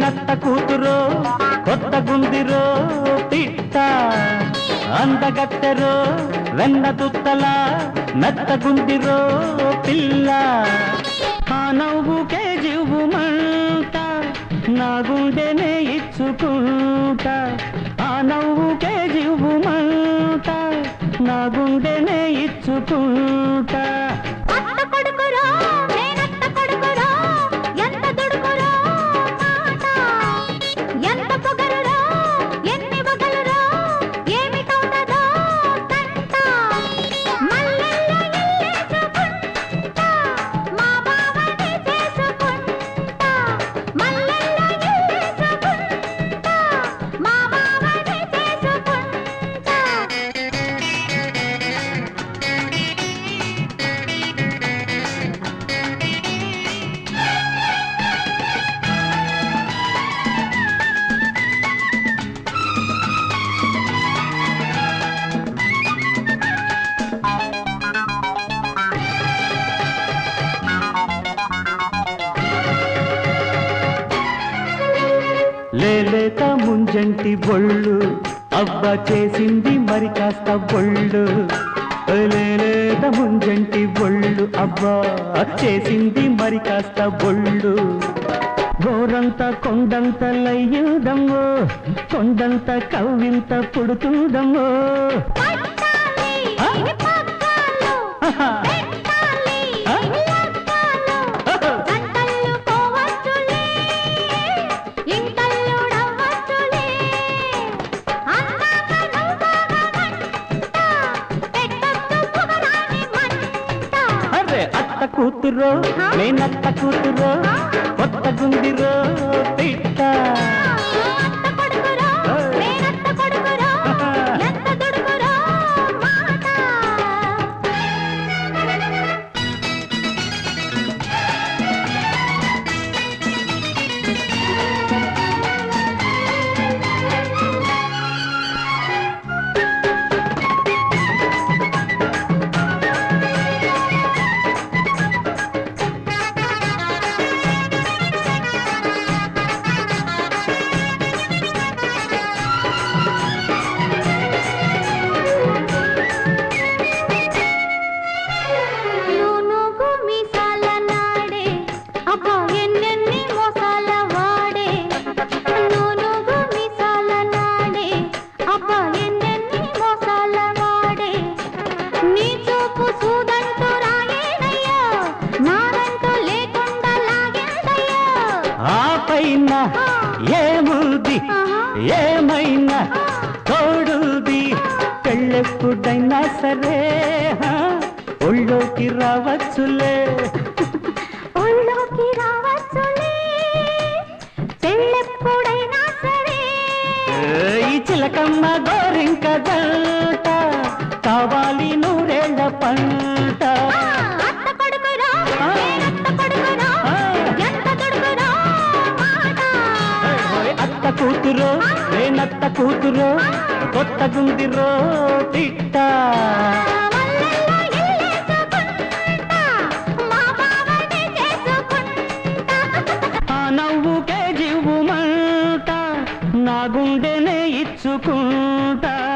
మేనత్త కూతురో కొత్త గుందిరో పిట్ట అందగత్తెరో వెన్న తుత్తల మెత్త గుందిరో పిల్ల ఆ నవ్వుకే జీవుమంట నా గుండెనే ఇచ్చుకుంటా ఆ నవ్వుకే జీవుమంట నా గుండెనే ఇచ్చుకుంటా అత్త కొడుకురో మేనత్త కొడుకురో ఎంత దుడుకురో మాట ఎంత పొగరురో ఎన్ని వగలురో ఏమి తోటదో తంట మల్లెల్లో ఇల్లేసుకుంటా మా బావని చేసుకుంటా మల్లెల్లో ఇల్లేసుకుంటా మా బావని చేసుకుంటా లేలేత ముంజంటి బొళ్ళు అవ్వ చేసింది మరి కాస్త బొళ్ళు లేలేత ముంజంటి బొళ్ళు అవ్వ చేసింది మరి కాస్త బొళ్ళు గోరంత కొండంత లయ్యుదమ్మో కొండంత కవ్వింత పుడుతుందమ్మో పట్టాలి ఆ? పగ్గాలు ఆహా. పెట్టాలి ఆ? లగ్గాలు ఓహో. గంటలు పోవచ్చులే ఇంటల్లుడవ్వచ్చులే అన్నాక నువ్వుగా మంట పెట్టొద్దు పొగరాని మంట అరే అత్త కూతురో నేనత్త కూతురో కొత్త గుందిరో పిట్ట అత్త కొడుకురో మేనత్త కొడుకురో ఎంత దుడుకురో మాట నూనూగు మీసాల నాడే అబ్బా ఎన్నెన్ని మోసాల వాడే నూనూగు మీసాల నాడే అబ్బా ఎన్నెన్ని మోసాల వాడే నీ చూపు సూదంటూ రాయేనయ్యో నారంటూ లేకుండా లాగేదయ్యో ఆ పైన ఏముంది ఆహా. ఏమైనా తోడుది పెళ్ళెప్పుడైనా సరే హా, ఒళ్ళోకి రావచ్చులే ఒళ్ళోకి రావచ్చులే పెళ్ళెప్పుడైనా సరే ఈ చిలకమ్మ గోరింక జంట కావాలి నూరేళ్ల పంట ఆ, అత్త కొడుకురో ఆ. నేనత్త కొడుకురో ఆ. ఎంత దుడుకురో మాట ఓయ్ అత్త కూతురు నేనత్త కూతురు కొత్త గుందిరో తిట్ట మల్లెల్లో ఇల్లేసుకుంటా మా బావని చేసుకుంటా ఆ నవ్వుకే జీవుమంట నా గుండెనే ఇచ్చుకుంటా